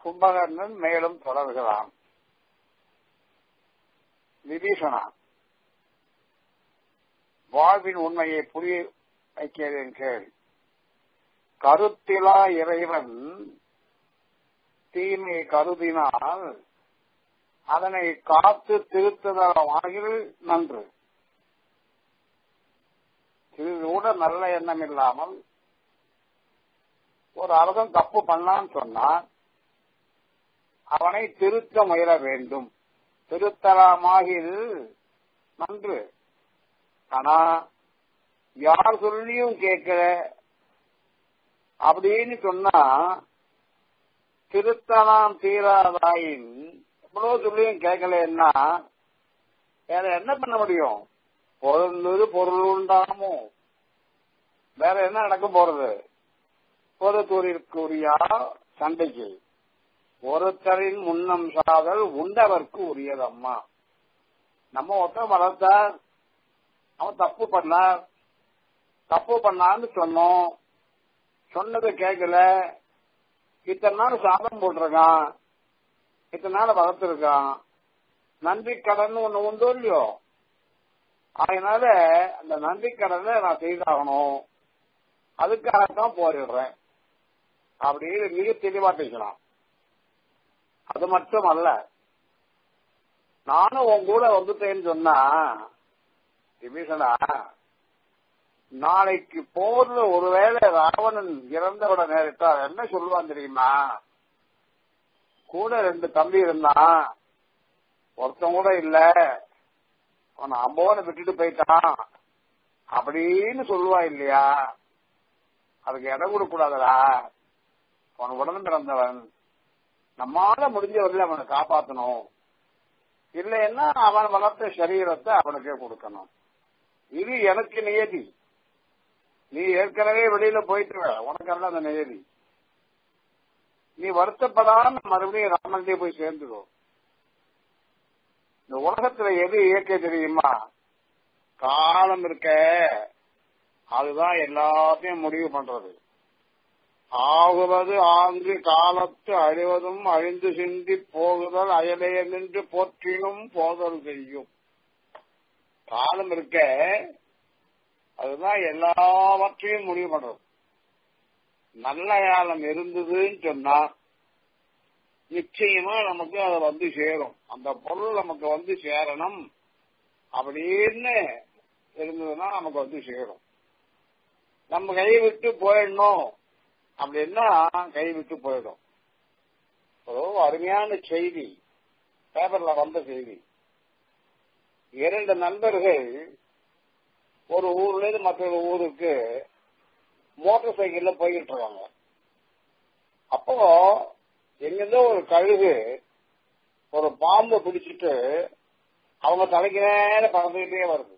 கும்பகர்ணன் மேலும் தொடர்கிறான் விபீஷணா வாழ்வின் உண்மையை புரிய வைக்கிறேன் கேள் கருத்திலா இறைவன் தீமை கருதினால் அதனை காத்து திருத்துதலாகில் நன்று இது கூட நல்ல எண்ணம் இல்லாமல் ஒரு அரசன் தப்பு பண்ணான்னு சொன்னா அவனை திருத்த முயல வேண்டும் திருத்தலாமாகில் நன்று ஆனா யார் சொல்லியும் கேட்கல அப்படின்னு சொன்னா திருத்தலாம் தீராதாயின் எவ்வளவு சொல்லியும் கேட்கலன்னா வேற என்ன பண்ண முடியும் பொருள் பொருள் உண்டாமோ வேற என்ன நடக்க போறது பொறுத்தூரிற்குரியா சண்டைக்கு ஒருத்தரின் முன்னம் சாதல் உண்டவர்க்கு உரியதம்மா நம்ம ஒருத்தன் வளர்த்தார் அவன் தப்பு பண்ணார் தப்பு பண்ணான்னு சொன்னோம் சொன்னதை கேட்கல இத்தனை நாள் சாதம் போட்டிருக்கான் இத்தனை நாள் வளர்த்துருக்கான் நன்றி கடன் ஒண்ணு உண்டோ இல்லையோ அதனால அந்த நன்றி கடனை நான் செய்தாகணும் அதுக்காகத்தான் போரிடுறேன் அப்படின்னு மிக தெளிவா பேசலாம் அது மட்டும் அல்ல நானும் உன் கூட வந்துட்டேன்னு சொன்னா விபீஷணா நாளைக்கு போர்ல ஒருவேளை ராவணன் இறந்தவிட நேரிட்டா என்ன சொல்லுவான் தெரியுமா கூட ரெண்டு தம்பி இருந்தான் ஒருத்தன் கூட இல்ல அவன் அம்போன விட்டுட்டு போயிட்டான் அப்படின்னு சொல்லுவா இல்லையா அதுக்கு இடம் கொடுக்க கூடாதடா அவன் உடனே பிறந்தவன் நம்மால முடிஞ்ச வரையில அவனை காப்பாத்தணும் இல்லைன்னா அவன் வளர்த்த சரீரத்தை அவனுக்கே கொடுக்கணும் இது எனக்கு நியதி நீ ஏற்கனவே வெளியில போயிட்டு உனக்கு அல்ல அந்த நியதி நீ வருத்தப்படாம மறுபடியும் ராமன்டே போய் சேர்ந்துடும் இந்த உலகத்துல எது இயற்கை தெரியுமா காலம் இருக்க அதுதான் எல்லாத்தையும் முடிவு பண்றது ஆகுவது ஆங்கு காலத்து அழிவதும் அழிந்து சிந்தி போகுதல் அயலைய நின்று போற்றினும் போதல் செய்யும் காலம் இருக்க அதுதான் எல்லாவற்றையும் முடிவு பண்றது நல்ல காலம் இருந்ததுன்னு சொன்னா நிச்சயமா நமக்கு அது வந்து சேரும் அந்த பொருள் நமக்கு வந்து சேரணும் அப்படின்னு இருந்ததுன்னா நமக்கு வந்து சேரும் நம்ம கை விட்டு போயிடணும் அப்படின்னா கை விட்டு போயிடும் ஒரு அருமையான செய்தி பேப்பர்ல வந்த செய்தி இரண்டு நண்பர்கள் ஒரு ஊர்ல இருந்து மற்றொரு ஊருக்கு மோட்டார் சைக்கிள்ல போய்கிட்டு இருக்காங்க அப்போ எங்கிருந்தோ ஒரு கழுகு ஒரு பாம்பை பிடிச்சிட்டு அவங்க தலைக்கு நேர பறந்துகிட்டே வருது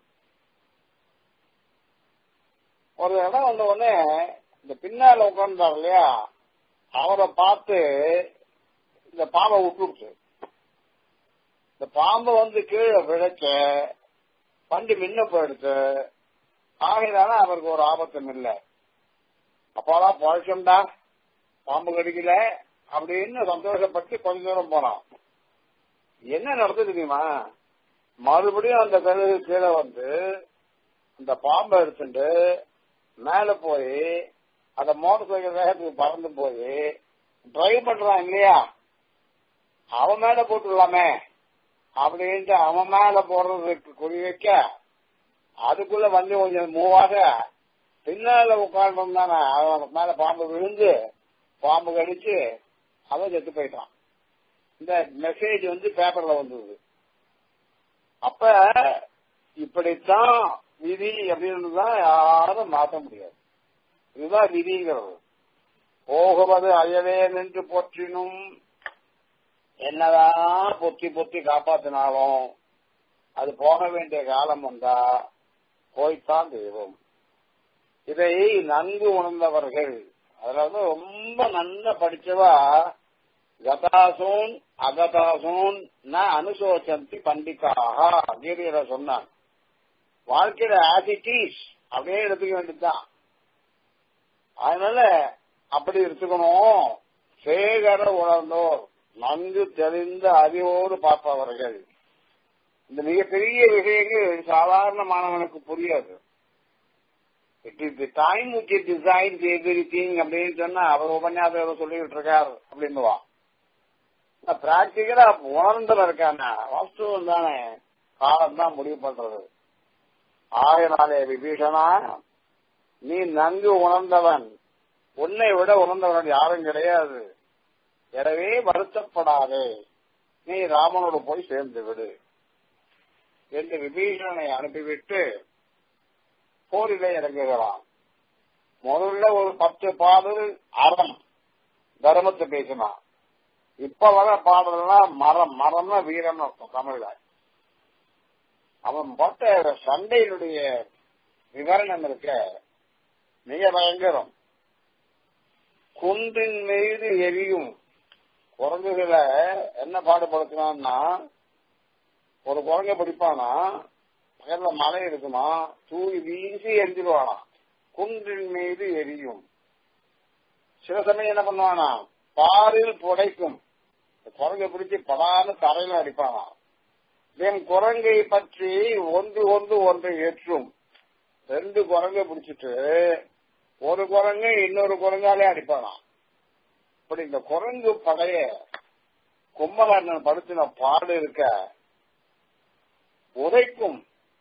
ஒரு இடம் வந்த உடனே இந்த பின்னால உட்கார்ந்தார் இல்லையா அவரை பார்த்து இந்த பாம்பை விட்டுருச்சு இந்த பாம்பை வந்து கீழே விழைச்ச வண்டி முன்ன போயிடுச்சு ஆகையினால அவருக்கு ஒரு ஆபத்தும் இல்லை அப்பாதான் பழச்சம்டா பாம்பு கடிக்கல அப்படின்னு சந்தோஷப்பட்டு கொஞ்ச தூரம் போனான் என்ன நடந்தது தெரியுமா மறுபடியும் அந்த கழுகு கீழே வந்து அந்த பாம்பை எடுத்துட்டு மேல போய் அந்த மோட்டர் சைக்கிள் வேகத்துக்கு பறந்து போய் டிரைவ் பண்றான் இல்லையா அவன் மேல போட்டுடலாமே அப்படின்ட்டு அவன் மேல போடுறதுக்கு குறி வைக்க அதுக்குள்ள வண்டி கொஞ்சம் மூவாக பின்னால உட்காந்துருந்தானே அவன் மேல பாம்பு விழுந்து பாம்பு கடிச்சு அவன் செத்து போயிட்டான் இந்த மெசேஜ் வந்து பேப்பர்ல வந்தது அப்ப இப்படித்தான் விதி அப்படின்னு தான் யாரும் மாற்ற முடியாது இதுதான் விதிங்கிறது போகுவது அயலே நின்று போற்றினும் என்னதான் பொத்தி பொத்தி காப்பாத்தினாலும் அது போக வேண்டிய காலம் வந்தா போய்த்தான் தெய்வம் இதை நன்கு உணர்ந்தவர்கள் அதுல வந்து ரொம்ப நல்லா படிச்சவா கதாசூன் அகதாசூன் ந அனுசோச்சந்தி பண்டிகாக கீதையில சொன்னான் வாழ்க்கையில ஆசிட்டிஸ் அப்படியே எடுத்துக்க வேண்டியதுதான் அதனால அப்படி எடுத்துக்கணும் சேகர உணர்ந்தோர் நன்கு தெரிந்த அறிவோடு பார்ப்பவர்கள் இந்த மிகப்பெரிய விஷயங்கள் சாதாரணமானவனுக்கு புரியாது it is the time which it designs everything அப்படின்னு சொன்னா அவர் உபன்யாசம் ஏதோ சொல்லிட்டு இருக்கார் அப்படின்னுவான் பிராக்டிக்கலா உணர்ந்துல இருக்கான வாஸ்துவம் தானே காலம் தான் முடிவு பண்றது ஆகையினாலே விபீஷணா நீ நன்கு உணர்ந்தவன் உன்னை விட உணர்ந்தவன் யாரும் கிடையாது எனவே வருத்தப்படாதே நீ ராமனோடு போய் சேர்ந்து விடு என்று விபீஷணனை அனுப்பிவிட்டு போரிலே இறங்குகிறான் முதல்ல ஒரு பத்து பாடல் அறம் தர்மத்தை பேசினான் இப்ப வர பாடலாம் மரம் மரம்னா வீரம்னு அர்த்தம் தமிழ்ல அவன் போட்ட சண்டையினுடைய விவரணம் இருக்க மிக பயங்கரம் குன்றின் மீது எரியும் குரங்குகளை என்ன பாடுபடுத்தினான்னா ஒரு குரங்க பிடிப்பானா பக்கத்துல மலை இருக்குமா தூக்கி வீசி எரிஞ்சிருவானா குன்றின் மீது எரியும் சில சமயம் என்ன பண்ணுவானா பாரில் புடைக்கும் குரங்கை பிடிச்சி படான்னு தரையில அடிப்பானா என் குரங்கை பற்றி ஒன்று ஒன்று ஒன்றை ஏற்றும் ரெண்டு குரங்கை பிடிச்சிட்டு ஒரு குரங்கை இன்னொரு குரங்காலே அடிப்பானா இப்படி இந்த குரங்கு படைய கும்பகர்ணன் படுத்தின பாடு இருக்க உதைக்கும்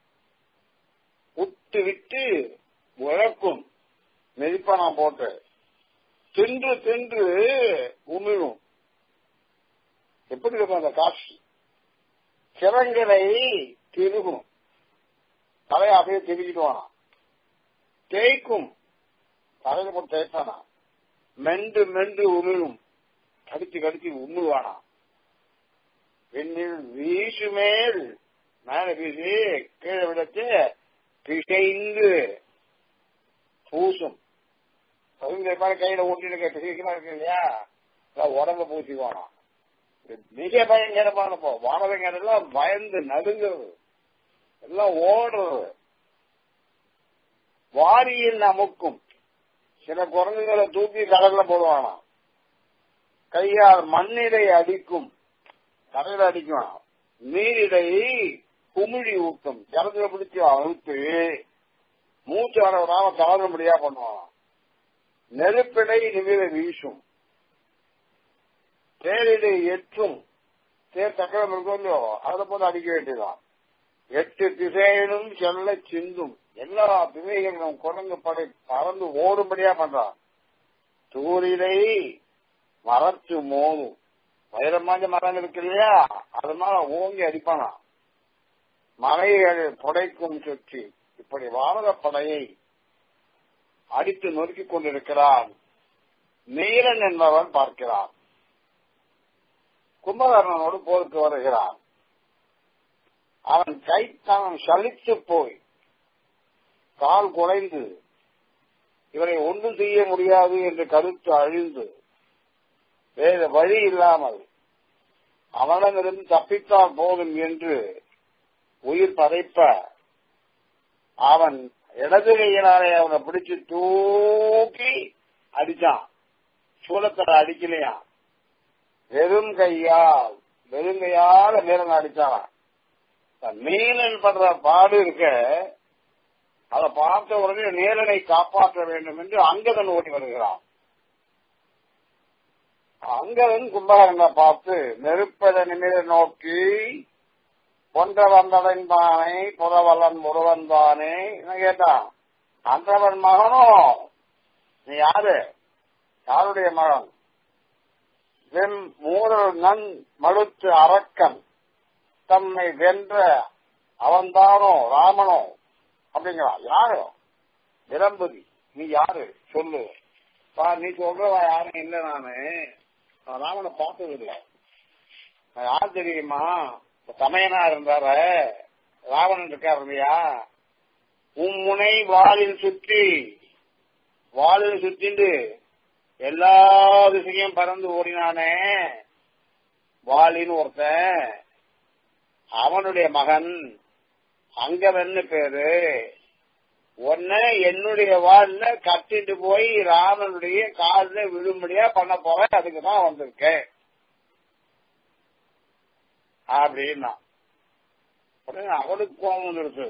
உட்டு விட்டு உழக்கும் மெதிப்பானா போட்டு தின்று தின்று உமிழும் எப்படி இருக்கும் அந்த காட்சி சிறங்களை திருகும் தலையை அப்படியே திருகிட்டு வானா தேய்க்கும் தலையில போட்டு தேய்ப்பானா மென்று மென்று உமிழும் கடிச்சு கடிச்சு உமிழ்வானா பெண்ணில் வீசு மேல் மேல வீசி கீழே விடச்சு பிசைந்து பூசும் கவிஞர் மாதிரி கையில ஓட்டிட்டு பிசைக்கலாம் இருக்கு இல்லையா உடம்ப பூசிக்குவானா மிக பயங்கரமான போ வானவங்க எல்லாம் பயந்து நடுங்கிறது எல்லாம் ஓடுறது வாரியில் அமுக்கும் சில குரங்குகளை தூக்கி கடல்ல போடுவானா கையால் மண்ணிடை அடிக்கும் கடல் அடிக்கும் நீரிடை குமிழி ஊட்டும் ஜலத்துல பிடிச்சு அழுத்து மூச்சு வர விடாம தவற முடியா பண்ணுவான் நெருப்பிடை நிமிர வீசும் தேரிடை எற்றும் தேர் சக்கரம் இருக்கும் இல்லையோ அதை போது அடிக்க வேண்டியதான் எட்டு திசையிலும் செல்ல சிந்தும் எல்லா திசைகளும் குரங்கு படை பறந்து ஓடும்படியா பண்றான் தூரிடை மரத்து மோதும் வைரமாஞ்ச மரம் இருக்கு இல்லையா அது மேல ஓங்கி அடிப்பானா மலைகள் புடைக்கும் சுற்றி இப்படி வானத படையை அடித்து நொறுக்கிக் கொண்டிருக்கிறான் நீலன் என்பவன் பார்க்கிறான் கும்பகர்ணனோடு போருக்கு வருகிறான் அவன் கைத்தனம் சலித்து போய் கால் குலைந்து இவரை ஒன்றும் செய்ய முடியாது என்று கருத்து அழிந்து வேறு வழி இல்லாமல் அவனிடமிருந்து தப்பித்தால் போதும் என்று உயிர் பதைப்ப அவன் இடது கையினாலே அவனை பிடிச்சு தூக்கி அடிச்சான் சூலத்தரை அடிக்கலையா வெறும் கையால் வெறும் கையால வீரன் அடிச்சான் நீலன் படுற பாடு இருக்க அதை பார்த்த உடனே நீலனை காப்பாற்ற வேண்டும் என்று அங்கதன் ஓடி வருகிறான் அங்கதன் கும்பகரனை பார்த்து நெருப்பத நிமிட நோக்கி பொன்ற வந்தடைந்தானே புறவலன் முருவன் தானே கேட்டான் அன்றவன் மகனோ நீ யாரு யாருடைய மகன் வெண் மூரல் நன் மழுத்து அரக்கன் தம்மை வென்ற அவன்தானோ ராமனோ அப்படிங்கிறான் யாரு விளம்புதி நீ யாரு சொல்லு நீ சொல்றவா யாரும் இல்ல நானு நான் ராமனை பார்த்தது இல்லை யார் தெரியுமா சமயனா இருந்தார ராவணன் இருக்காரு இல்லையா உம்முனை வாளில் சுற்றி வாளில் சுத்திண்டு எல்லா திசையும் பறந்து ஓடினானே வாலின்னு ஒருத்தன் அவனுடைய மகன் அங்கவன்னு பேரு உன்ன என்னுடைய வாழ்ல கட்டிட்டு போய் ராமனுடைய காலில் விழும்படியா பண்ண போறேன் அதுக்கு தான் வந்திருக்கேன் அப்படின்னா உடனே அவனுக்கு கோபம் வந்துருச்சு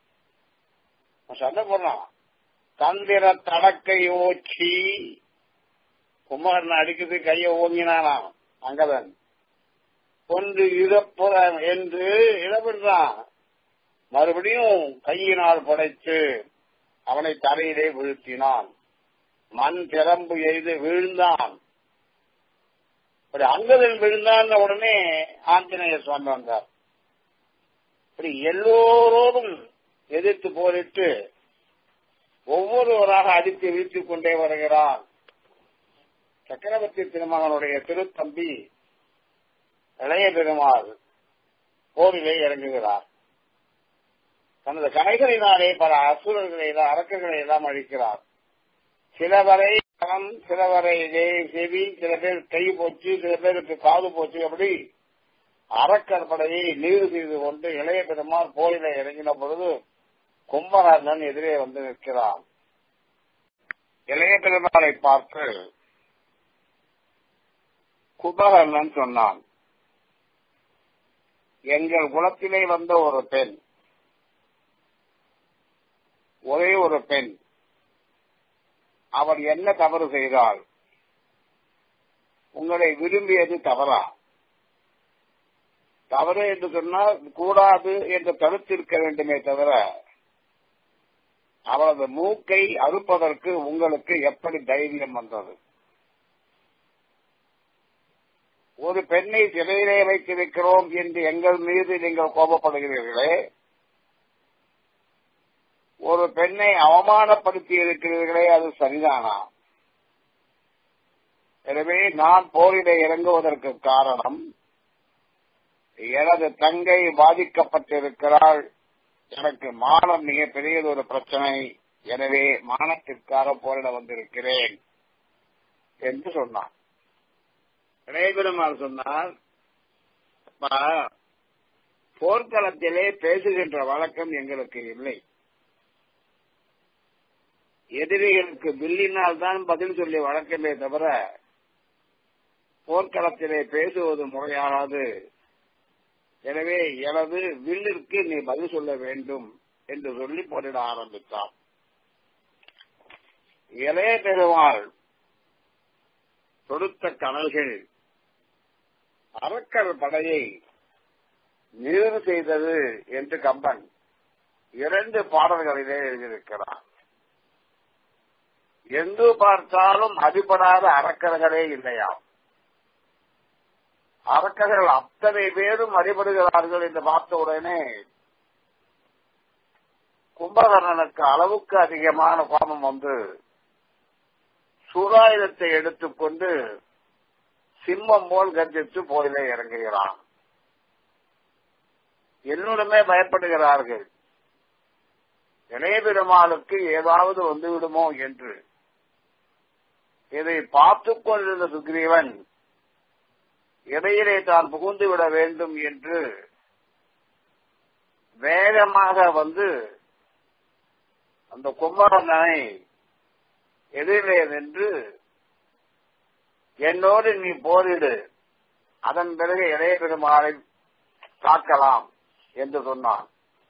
சண்டை போடுறான் தந்திர தடக்கை ஓச்சி குமாரன் அடிக்குது கையை ஓங்கினானாம் அங்கதன் கொண்டு இறப்புற என்று இடப்படுறான் மறுபடியும் கையினால் படைத்து அவனை தரையிலே வீழ்த்தினான் மண் திறம்பு எய்து வீழ்ந்தான் இப்படி அங்கதன் விழுந்தான் உடனே ஆஞ்சநேய சுவாமி வந்தார் இப்படி எல்லோரோடும் எதிர்த்து போரிட்டு ஒவ்வொருவராக அடித்து வீழ்த்திக் கொண்டே வருகிறான் சக்கரவர்த்தி திருமகனுடைய திருத்தம்பி இளைய பெருமாள் போரிலே இறங்குகிறார் தனது கணைகளினாலே பல அசுரர்களை அரக்கர்களை எல்லாம் அழிக்கிறார் சிலவரை கரம் சிலவரை செவி சில பேர் கை போச்சு சில பேருக்கு காது போச்சு அப்படி அரக்கர் படையை நீடு செய்து கொண்டு இளைய பெருமாள் போரில இறங்கின பொழுது கும்பராஜன் எதிரே வந்து நிற்கிறான் இளைய பெருமாளை பார்த்து கும்பகர்ணன் சொன்னான் எங்கள் குலத்திலே வந்த ஒரு பெண் ஒரே ஒரு பெண் அவள் என்ன தவறு செய்தாள் உங்களை விரும்பியது தவறா தவறு என்று சொன்னால் கூடாது என்று தடுத்திருக்க வேண்டுமே தவிர அவளது மூக்கை அறுப்பதற்கு உங்களுக்கு எப்படி தைரியம் வந்தது ஒரு பெண்ணை சிறையிலே வைத்திருக்கிறோம் என்று எங்கள் மீது நீங்கள் கோபப்படுகிறீர்களே ஒரு பெண்ணை அவமானப்படுத்தி இருக்கிறீர்களே அது சரிதானா எனவே நான் போரிலே இறங்குவதற்கு காரணம் எனது தங்கை பாதிக்கப்பட்டிருக்கிறாள் எனக்கு மானம் மிக பெரியது ஒரு பிரச்சனை எனவே மானத்திற்காக போரிட வந்திருக்கிறேன் என்று சொன்னான் இளையபெருமாள் சொன்னார் போர்க்களத்திலே பேசுகின்ற வழக்கம் எங்களுக்கு இல்லை எதிரிகளுக்கு வில்லினால் தான் பதில் சொல்லி வழக்கமே தவிர போர்க்களத்திலே பேசுவது முறையாகாது எனவே எனது வில்லிற்கு நீ பதில் சொல்ல வேண்டும் என்று சொல்லி போரிட ஆரம்பித்தார் இளைய பெருமாள் தொடுத்த கனல்கள் அரக்கர் படையை நிறைவு செய்தது என்று கம்பன் இரண்டு பாடல்களிலே எழுதியிருக்கிறார் எங்கு பார்த்தாலும் அடிபடாத அரக்கர்களே இல்லையாம் அரக்கர்கள் அத்தனை பேரும் அடிபடுகிறார்கள் என்று பார்த்த உடனே கும்பகர்ணனுக்கு அளவுக்கு அதிகமான கோபம் வந்து சூறாயுதத்தை எடுத்துக்கொண்டு சிம்மம் போல் கர்ஜித்து போரிலே இறங்குகிறான் என்னுடமே பயப்படுகிறார்கள் இளைய பெருமாளுக்கு ஏதாவது வந்துவிடுமோ என்று இதை பார்த்துக் கொண்டிருந்த சுக்ரீவன் இடையிலே தான் புகுந்து விட வேண்டும் என்று வேகமாக வந்து அந்த கும்பகர்ணனை எதிரிலே நின்று என்னோடு நீ போரிடு அதன் பிறகு இளைய பெருமாளை தாக்கலாம் என்று சொன்னான்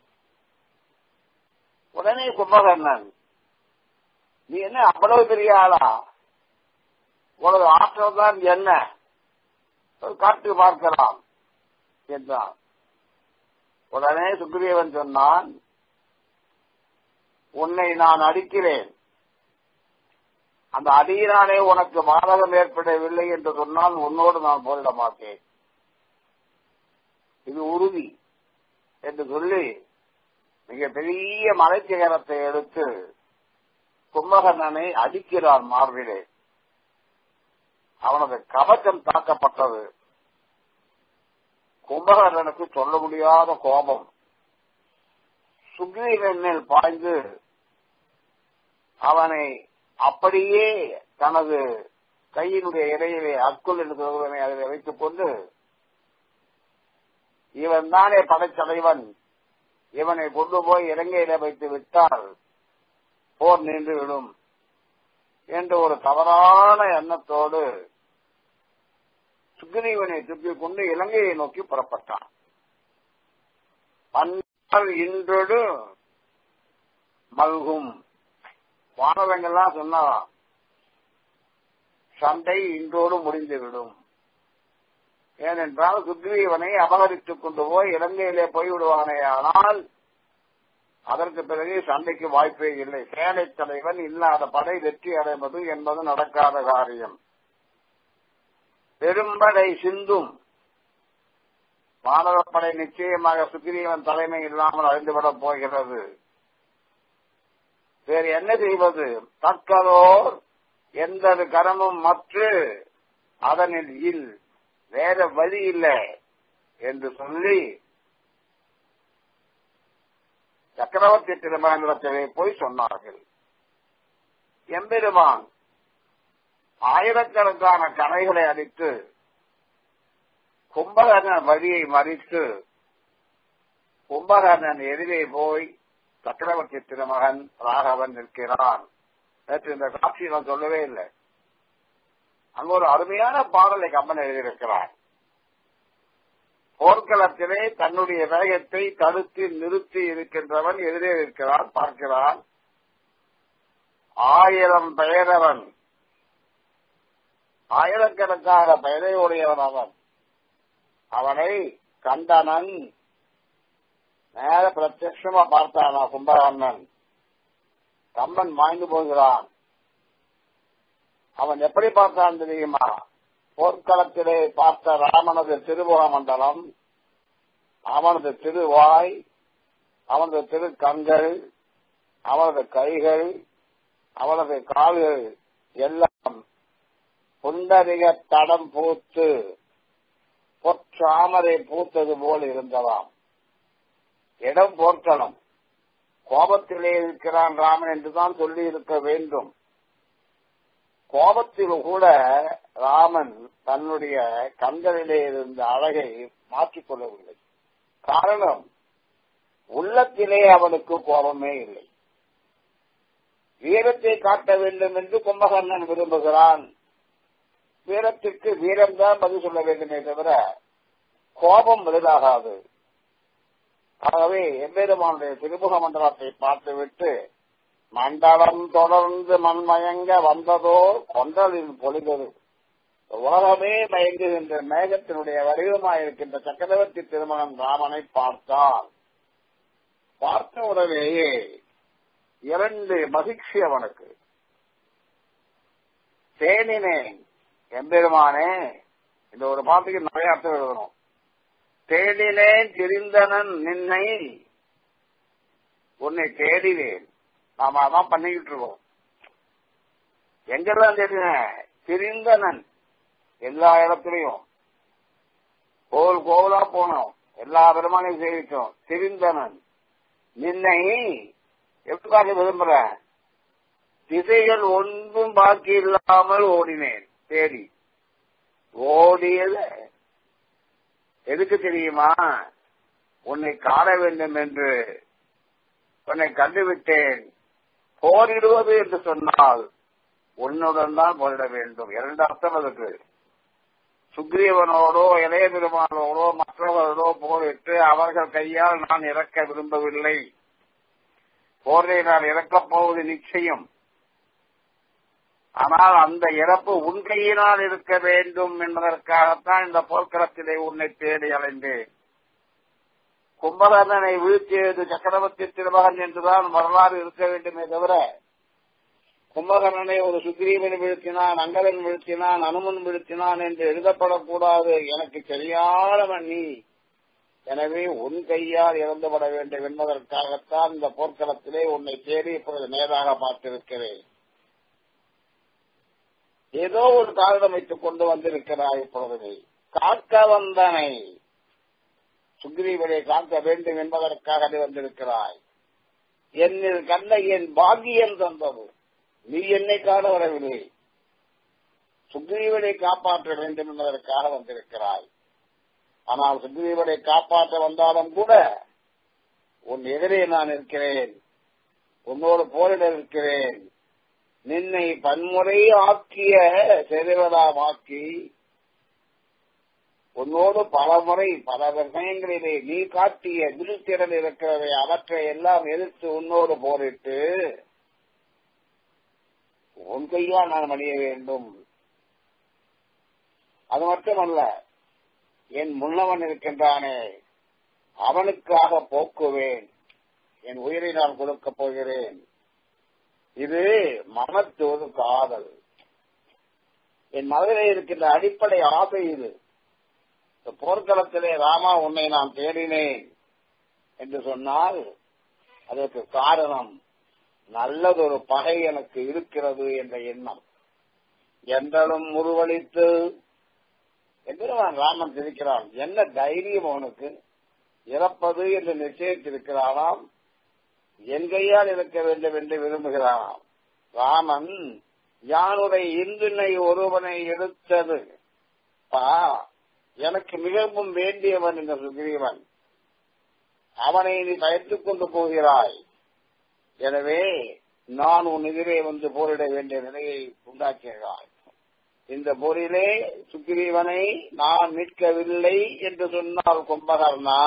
உடனே கும்பகர்ணன் நீ என்ன அவ்வளவு பெரிய ஆளா உனது ஆற்றல் தான் என்ன காட்டு பார்க்கலாம் என்றான் உடனே சுக்ரீவன் சொன்னான் உன்னை நான் அடிக்கிறேன் அந்த அடியினாலே உனக்கு பாதகம் ஏற்படவில்லை என்று சொன்னால் உன்னோடு நான் போரிட மாட்டேன் இது உறுதி என்று சொல்லி மிக பெரிய மலைச்சிகரத்தை எடுத்து கும்பகர்ணனை அடிக்கிறார் மார்பிலே அவனது கவச்சம் தாக்கப்பட்டது கும்பகர்ணனுக்கு சொல்ல முடியாத கோபம் சுக்ரீவன் மேல் பாய்ந்து அவனை அப்படியே தனது கையினுடைய இடையிலே அக்குள் என்று சொல்வதனை அதில் வைத்துக் கொண்டு இவன் தானே படைத்தலைவன் இவனை கொண்டு போய் இலங்கையில வைத்து விட்டால் போர் நின்றுவிடும் என்ற ஒரு தவறான எண்ணத்தோடு சுக்ரீவனை தூக்கிக் கொண்டு இலங்கையை நோக்கி புறப்பட்டான் பன்னால் இன்றொடு மல்கும் வானவங்கள்லாம் சொன்னாராம் சண்டை இன்றோடு முடிந்துவிடும் ஏனென்றால் சுக்ரீவனை அபகரித்துக் கொண்டு போய் இலங்கையிலே போய்விடுவானே ஆனால் அதற்கு பிறகு சண்டைக்கு வாய்ப்பே இல்லை சேனை தலைவன் இல்லாத படை வெற்றி அடைவது என்பது நடக்காத காரியம் பெரும்படை சிந்தும் மாணவப்படை நிச்சயமாக சுக்ரீவன் தலைமை இல்லாமல் அழிந்துவிடப் போகிறது வேறு என்ன செய்வது தக்கதோர் எந்த கரமும் மற்று அதனில் இல் வேற வழி இல்லை என்று சொல்லி சக்கரவர்த்தி திருமணத்திலே போய் சொன்னார்கள் எம்பெருமான் ஆயிரக்கணக்கான கணைகளை அடித்து கும்பகர்ணன் வழியை மறித்து கும்பகர்ணன் எதிரே போய் சக்கரவர்த்தி திருமகன் ராகவன் நிற்கிறான் நேற்று இந்த காட்சி நான் சொல்லவே இல்லை அங்க ஒரு அருமையான பாடலை கம்மன் எழுதியிருக்கிறார் போர்க்களத்திலே தன்னுடைய வேகத்தை தடுத்து நிறுத்தி இருக்கின்றவன் எதிரே இருக்கிறான் பார்க்கிறான் ஆயிரம் பெயரவன் ஆயிரக்கணக்கான பெயரை உடையவன் அவன் அவனை கண்டனன் நேர பிரத்யமா பார்த்தானா கும்பகர்ணன் கம்பன் மாய்ந்து போகிறான் அவன் எப்படி பார்த்தான் தெரியுமா போர்க்களத்திலே பார்த்த ராமனது திருமுக மண்டலம் அவனது திருவாய் அவனது திரு கண்கள் அவனது கைகள் அவனது கால்கள் எல்லாம் புண்டரிக தடம் பூத்து பொற்றாமரை பூத்தது போல் இருந்ததாம் இடம் போர்க்களம் கோபத்திலே இருக்கிறான் ராமன் என்றுதான் சொல்லி இருக்க வேண்டும் கோபத்தில் கூட ராமன் தன்னுடைய கண்களிலே இருந்த அழகை மாற்றிக் கொள்ளவில்லை காரணம் உள்ளத்திலே அவனுக்கு கோபமே இல்லை வீரத்தை காட்ட வேண்டும் என்று கும்பகர்ணன் விரும்புகிறான் வீரத்திற்கு வீரம்தான் பதில் சொல்ல வேண்டுமே தவிர கோபம் பதிலாகாது ஆகவே எம்பெருமானுடைய திருமுக மண்டலத்தை பார்த்துவிட்டு மண்டலம் தொடர்ந்து மண்மயங்க வந்ததோ கொண்டலில் பொழிந்தது உலகமே மயங்குகின்ற மேகத்தினுடைய வடிவமாயிருக்கின்ற சக்கரவர்த்தி திருமணம் ராமனை பார்த்தான் பார்த்த உடனேயே இரண்டு மகிழ்ச்சி அவனுக்கு தேனினேன் எம்பெருமானே இந்த ஒரு பாட்டுக்கு நிறைய அர்த்தம் எழுதணும் தேடினேன் தெரிந்தனன் நின்னை உன்னை தேடினேன் நாம அதான் பண்ணிக்கிட்டு இருக்கோம் எங்கெல்லாம் தேடினேன் தெரிந்தனன் எல்லா இடத்துலயும் கோவில் கோவிலா போனோம் எல்லா பெருமானையும் சேவித்தோம் தெரிந்தனன் நின்னை எப்படிக்காக விரும்புற திசைகள் ஒன்றும் பாக்கி இல்லாமல் ஓடினேன் தேடி ஓடியது எதுக்கு தெரியுமா உன்னை காண வேண்டும் என்று உன்னை கண்டுவிட்டேன் போரிடுவது என்று சொன்னால் உன்னுடன் தான் போரிட வேண்டும் இரண்டு அர்த்தம் அதுக்கு சுக்ரீவனோடோ இளைய பெருமானோடோ மற்றவர்களோ போரிட்டு அவர்கள் கையால் நான் இறக்க விரும்பவில்லை போரை நான் இறக்கப் போவது நிச்சயம் ஆனால் அந்த இறப்பு உன் கையினால் இருக்க வேண்டும் என்பதற்காகத்தான் இந்த போர்க்களத்திலே உன்னை தேடி அலைந்தேன் கும்பகர்ணனை வீழ்த்தியது சக்கரவர்த்தி திருமகன் என்றுதான் வரலாறு இருக்க வேண்டுமே தவிர கும்பகர்ணனை ஒரு சுக்ரீவன் வீழ்த்தினான் அங்கதன் வீழ்த்தினான் அனுமன் வீழ்த்தினான் என்று எழுதப்படக்கூடாது எனக்கு சரியானவன் நீ எனவே உன் கையால் இறந்துவிட வேண்டும் என்பதற்காகத்தான் இந்த போர்க்களத்திலே உன்னை தேடி இப்பொழுது நேராக பார்த்திருக்கிறேன் ஏதோ ஒரு காரணம் வைத்துக் கொண்டு வந்திருக்கிறாய் இப்பொழுது காக்க வந்தனை சுக்ரீவனை காக்க வேண்டும் என்பதற்காக நீ வந்திருக்கிறாய் என்னில் கண்ணை என் பாகியம் தந்தது நீ என்னை காண வரவில்லை சுக்ரீவனை காப்பாற்ற வேண்டும் என்பதற்காக வந்திருக்கிறாய் ஆனால் சுக்ரீவனை காப்பாற்ற வந்தாலும் கூட உன் எதிரே நான் இருக்கிறேன் உன்னோடு போரிட இருக்கிறேன் நின்னை பன்முறை ஆக்கிய செறிவதாமாக்கி உன்னோடு பல முறை பல சமயங்களிலே நீ காட்டிய விருத்திறன் இருக்கிறவை அவற்றை எல்லாம் எதிர்த்து உன்னோடு போரிட்டு உன் கையால் நான் அணிய வேண்டும் அது மட்டுமல்ல என் முன்னவன் இருக்கின்றானே அவனுக்காக போக்குவேன் என் உயிரை நான் கொடுக்கப் போகிறேன் இது மனத்தோடு காதல் என் மனதிலே இருக்கின்ற அடிப்படை ஆசை இது இந்த போர்க்களத்திலே ராமா உன்னை நான் தேடினேன் என்று சொன்னால் அதற்கு காரணம் நல்லதொரு பகை எனக்கு இருக்கிறது என்ற எண்ணம் என்றலும் முருவளித்து என்கிறவன் ராமன் இருக்கிறான் என்ன தைரியம் அவனுக்கு இறப்பது என்று நிச்சயித்திருக்கிறானாம் என் கையால் இருக்க வேண்டும் என்று விரும்புகிறானாம் ராமன் யானுடைய இந்தினை ஒருவனை எடுத்தது பா எனக்கு மிகவும் வேண்டியவன் இந்த சுக்ரீவன் அவனை நீ பயத்துக் கொண்டு போகிறாய் எனவே நான் உன் எதிரே வந்து போரிட வேண்டிய நிலையை உண்டாக்குகிறாய் இந்த போரிலே சுக்ரீவனை நான் மீட்கவில்லை என்று சொன்னால் கும்பகர்ணா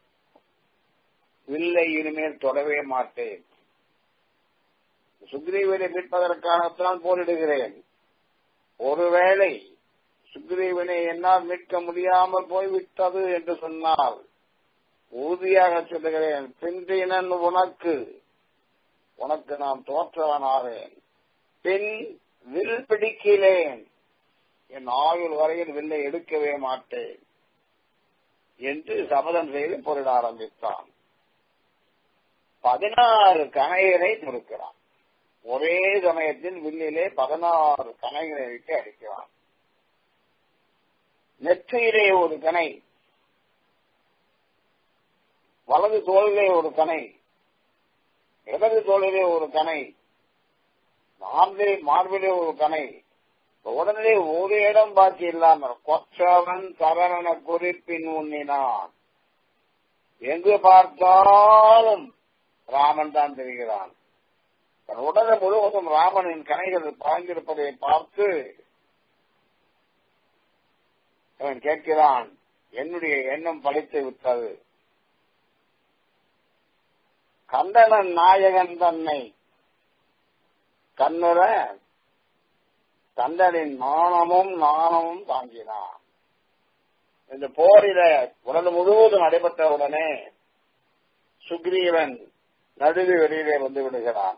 வில்லை இனிமேல் தொடவே மாட்டேன் சுக்ரீவனை மீட்பதற்காகத்தான் போரிடுகிறேன் ஒருவேளை சுக்ரீவனை என்னால் மீட்க முடியாமல் போய்விட்டது என்று சொன்னால் உறுதியாக சொல்லுகிறேன் பின்றினன் உனக்கு உனக்கு நான் தோற்றவனாவேன் பின் வில் பிடிக்கிறேன் என் ஆயுள் வரையில் வில்லை எடுக்கவே மாட்டேன் என்று சபதம் செய்து போரிட ஆரம்பித்தான் பதினாறு கணையரை முறுக்கிறான் ஒரே சமயத்தில் வில்லிலே பதினாறு கணைகளை விட்டு அடிக்கிறான் நெற்றியிலே ஒரு கணை வலது தோளிலே ஒரு கணை இடது தோளிலே ஒரு கணை மார்பிலே மார்பிலே ஒரு கணை உடனே ஒரு இடம் பாக்கி இல்லாமல் கொற்றவன் சரணன குறிப்பின் உண்ணினான் எங்கு பார்த்தாலும் ராமன் தான் தெரிகிறான் தன் உடலை முழுவதும் ராமனின் கணைகள் பாய்ந்திருப்பதை பார்த்து அவன் கேட்கிறான் என்னுடைய எண்ணம் பழித்து விட்டது கந்தனன் நாயகன் தன்னை கண்ணுற கந்தனின் நாணமும் நாணமும் தாங்கினான் இந்த போரில உடல் முழுவதும் நடைபெற்ற உடனே சுக்ரீவன் நடுவி வெளியிலே வந்து விடுகிறான்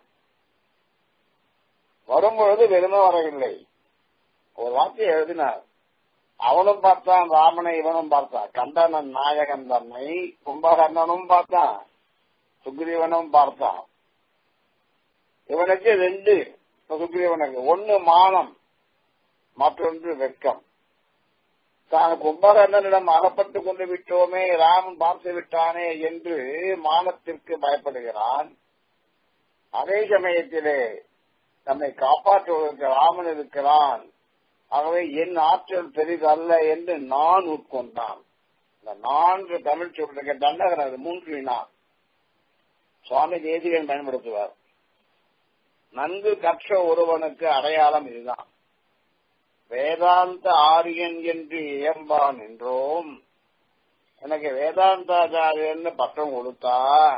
வரும்பொழுது வெறுமை வரவில்லை ஒரு வார்த்தை எழுதினார் அவனும் பார்த்தான் ராமனை இவனும் பார்த்தான் கண்டனன் நாயகன் தன்னை கும்பகர்ணனும் பார்த்தான் சுக்ரீவனும் பார்த்தான் இவனுக்கு ரெண்டு சுக்ரீவனுக்கு ஒன்னு மானம் மற்றொன்று வெட்கம் தான் கும்பகர்ணனிடம் அகப்பட்டு கொண்டு விட்டோமே ராமன் பார்த்து விட்டானே என்று மானத்திற்கு பயப்படுகிறான் அதே சமயத்திலே நம்மை காப்பாற்றுவதற்கு ராமன் இருக்கிறான் ஆகவே என் ஆற்றல் பெரிதல்ல என்று நான் உட்கொண்டான் இந்த நான்கு தமிழ் சொல்றதுக்கு தண்டகர் அது மூன்று நான் சுவாமி தேசிகன் பயன்படுத்துவார் நன்கு கற்ற ஒருவனுக்கு அடையாளம் இதுதான் வேதாந்த ஆரியன் என்று இயம்பான் என்றோம் எனக்கு வேதாந்தாச்சாரியன்னு பட்டம் கொடுத்தா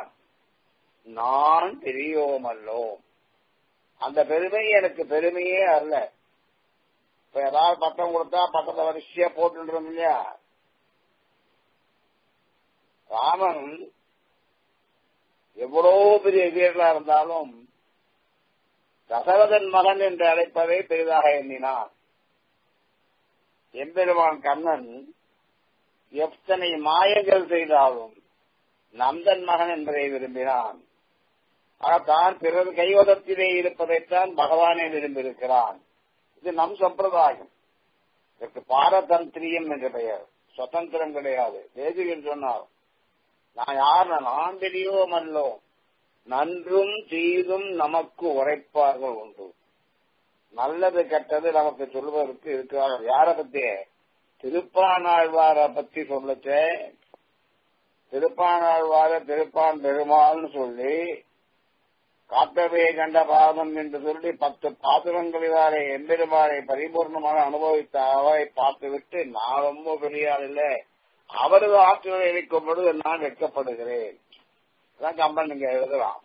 நான் பெரியோமல்லோம் அந்த பெருமை எனக்கு பெருமையே அல்ல இப்ப ஏதாவது பட்டம் கொடுத்தா பட்டத்தை வரிசையா போட்டுன்றோம் இல்லையா ராமன் எவ்வளவு பெரிய வீரர்களா இருந்தாலும் தசரதன் மகன் என்று அழைப்பதை பெரிதாக எண்ணினான் எம்பெருமான் கண்ணன் எத்தனை மாயங்கள் செய்தாலும் நந்தன் மகன் என்பதை விரும்பினான் தான் பிறர் கைவதத்திலே இருப்பதைத்தான் பகவானே விரும்பியிருக்கிறான் இது நம் சம்பிரதாயம் இதற்கு பாரதந்திரியம் என்ற பெயர் சுதந்திரம் கிடையாது தேசிகன் சொன்னார் நான் யார் நான் பெரியோம் அல்லோ நன்றும் தீதும் நமக்கு உரைப்பார்கள் உண்டு நல்லது கெட்டது நமக்கு சொல்வதற்கு இருக்கிறார்கள் யார பத்தி திருப்பானாழ்வார பத்தி சொல்லச்சே திருப்பானாழ்வார திருப்பான் பெருமாள்னு சொல்லி காத்தவே கண்ட பாதம் என்று சொல்லி பத்து பாசுரங்களிலாரே எம்பெருமானை பரிபூர்ணமாக அனுபவித்த அவரை பார்த்துவிட்டு நான் ரொம்ப பெரிய ஆள் இல்லை அவரது ஆற்றலை இணைக்கும் பொழுது நான் வெட்கப்படுகிறேன் அதான் கம்பன் நீங்க எழுதலாம்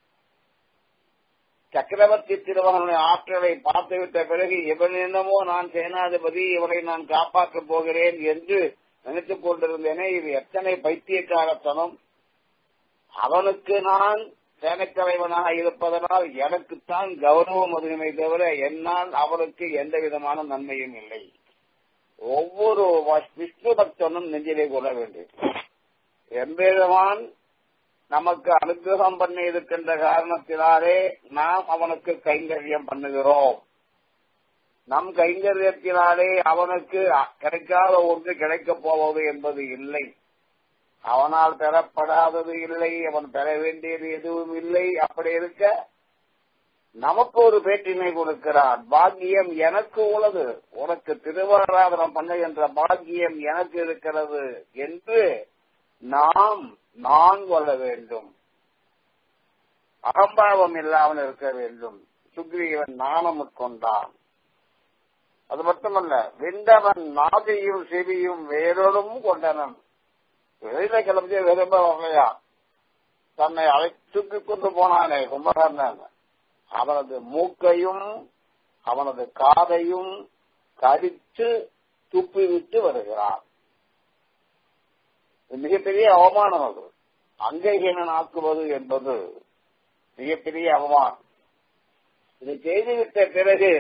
சக்கரவர்த்தி திருமகனுடைய ஆற்றலை பார்த்துவிட்ட பிறகு இவன் என்னமோ நான் சேனாதிபதி இவரை நான் காப்பாற்றப் போகிறேன் என்று நினைத்துக் கொண்டிருந்தேனே இது எத்தனை பைத்தியக்காரத்தனம் அவனுக்கு நான் சேனைத்தலைவனாக இருப்பதனால் எனக்குத்தான் கௌரவம் அதிகமே தவிர என்னால் அவருக்கு எந்த விதமான நன்மையும் இல்லை ஒவ்வொரு விஷ்ணு பக்தனும் நெஞ்சிலே கொள்ள வேண்டும் எம்பெருமான் நமக்கு அனுகிரகம் பண்ணி இருக்கின்ற காரணத்தினாலே நாம் அவனுக்கு கைங்கரியம் பண்ணுகிறோம் நம் கைங்கரியத்தினாலே அவனுக்கு கிடைக்காத ஒன்று கிடைக்கப் போவது என்பது இல்லை அவனால் பெறப்படாதது இல்லை அவன் பெற வேண்டியது எதுவும் இல்லை அப்படி இருக்க நமக்கு ஒரு பேட்டினை கொடுக்கிறான் பாக்கியம் எனக்கு உள்ளது உனக்கு திருவாராதனம் பண்ண என்ற பாக்கியம் எனக்கு இருக்கிறது என்று நாம் நான் கொள்ள வேண்டும் அகம்பாவம் இல்லாமல் இருக்க வேண்டும் சுக்ரீவன் நாணம் கொண்டான் அது மட்டுமல்ல வெண்டவன் நாகையும் செவியும் வேறொடும் கொண்டனன் வெளியில கிளம்பி விரும்ப வரலையா தன்னை அழைத்துக்கு கொண்டு போனானே கும்பகர்ணன் அவனது மூக்கையும் அவனது காதையும் கடித்து துப்பிவிட்டு வருகிறான் மிகப்பெரிய அவமானம் அது அங்ககீனன் ஆக்குவது என்பது மிகப்பெரிய அவமானம் இதை செய்துவிட்ட பிறகு